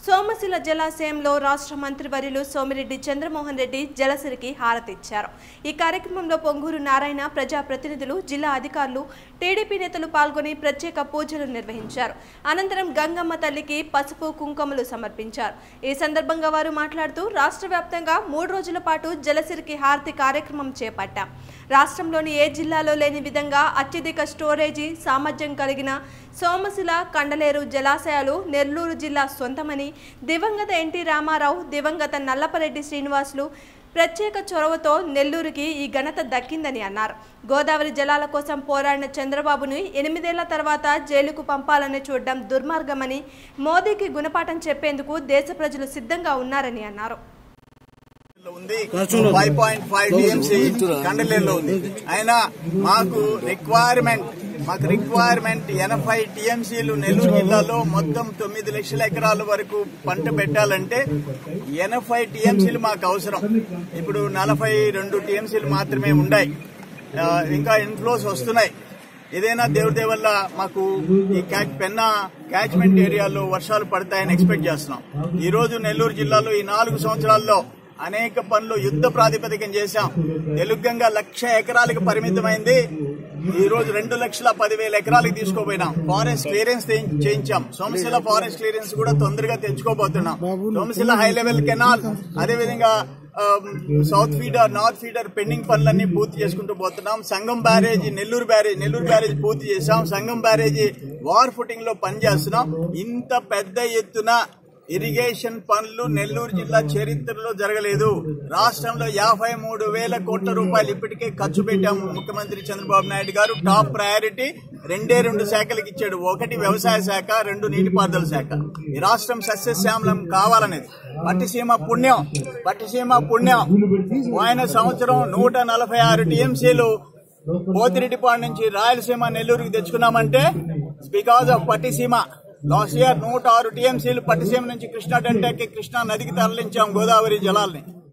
సోమశిల జలాశయంలో రాష్ట్ర మంత్రివర్యులు సోమిరెడ్డి చంద్రమోహన్ రెడ్డి జలసిరికి హారతిచ్చారు ఈ కార్యక్రమంలో పొంగూరు నారాయణ ప్రజాప్రతినిధులు జిల్లా అధికారులు టీడీపీ నేతలు పాల్గొని ప్రత్యేక పూజలు నిర్వహించారు అనంతరం గంగమ్మ తల్లికి పసుపు కుంకుమలు సమర్పించారు ఈ సందర్భంగా వారు మాట్లాడుతూ రాష్ట్ర వ్యాప్తంగా మూడు రోజుల పాటు జలసిరికి హారతి కార్యక్రమం చేపట్టాం రాష్ట్రంలోని ఏ జిల్లాలో లేని విధంగా అత్యధిక స్టోరేజీ సామర్థ్యం కలిగిన సోమశిల కండలేరు జలాశయాలు నెల్లూరు జిల్లా సొంతమని దివంగత ఎన్టీ రామారావు దివంగత నల్లపరెడ్డి శ్రీనివాసులు ప్రత్యేక చొరవతో నెల్లూరుకి ఈ ఘనత దక్కిందని అన్నారు గోదావరి జలాల కోసం పోరాడిన చంద్రబాబును ఎనిమిదేళ్ల తర్వాత జైలుకు పంపాలని చూడడం దుర్మార్గమని మోదీకి గుణపాఠం చెప్పేందుకు దేశ ప్రజలు సిద్ధంగా ఉన్నారని అన్నారు ఉంది ఫైవ్ పాయింట్ ఫైవ్ టీఎంసీ కండలేరులో ఉంది అయినా మాకు రిక్వైర్మెంట్ మాకు రిక్వైర్మెంట్ ఎనభై టీఎంసీలు నెల్లూరు జిల్లాలో మొత్తం తొమ్మిది లక్షల ఎకరాల వరకు పంట పెట్టాలంటే ఎనభై టీఎంసీలు మాకు అవసరం ఇప్పుడు నలభై రెండు టీఎంసీలు మాత్రమే ఉన్నాయి ఆ, ఇంకా ఇన్ఫ్లోస్ వస్తున్నాయి ఏదైనా దేవుడి దయ వల్ల మాకు ఈ క్యాచ్ పెన్నా క్యాచ్మెంట్ ఏరియాలో వర్షాలు పడతాయని ఎక్స్పెక్ట్ చేస్తున్నాం ఈ రోజు నెల్లూరు జిల్లాలో ఈ నాలుగు సంవత్సరాల్లో అనేక పనులు యుద్ధ ప్రాతిపదికన చేశాం తెలుగంగా లక్ష ఎకరాలకు పరిమితమైంది ఈ రోజు రెండు లక్షల పదివేల ఎకరాలకు తీసుకోపోయినాం ఫారెస్ట్ క్లియరెన్స్ చేయించాం సోమశిల ఫారెస్ట్ క్లియరెన్స్ కూడా తొందరగా తెచ్చుకోబోతున్నాం సోమశిల హై లెవెల్ కెనాల్ అదేవిధంగా south feeder north feeder pending పనులన్నీ పూర్తి చేసుకుంటూ పోతున్నాం Sangam barrage Nellore barrage Nellore barrage పూర్తి చేశాం సంగం బ్యారేజ్ వార్ ఫుటింగ్ లో పనిచేస్తున్నాం ఇంత పెద్ద ఎత్తున ఇరిగేషన్ పనులు నెల్లూరు జిల్లా చరిత్రలో జరగలేదు రాష్ట్రంలో యాభై మూడు వేల కోట్ల రూపాయలు ఇప్పటికే ఖర్చు పెట్టాము ముఖ్యమంత్రి చంద్రబాబు నాయుడు గారు టాప్ ప్రయారిటీ రెండే రెండు శాఖలకు ఇచ్చాడు ఒకటి వ్యవసాయ శాఖ రెండు నీటిపారుదల శాఖ ఈ రాష్ట్రం సస్యశ్యామలం కావాలనేది పట్టిసీమ పుణ్యం పట్టిసీమ పుణ్యం పోయిన సంవత్సరం నూట నలభై ఆరు టీఎంసీలు పోతిరెడ్డిపాడు నుంచి రాయలసీమ నెల్లూరుకి తెచ్చుకున్నామంటే because of Pattiseema last year నూట ఆరు టీఎంసీలు పట్టిసీమ నుంచి కృష్ణా డెల్టాకి కృష్ణా నదికి తరలించాం గోదావరి జలాల్ని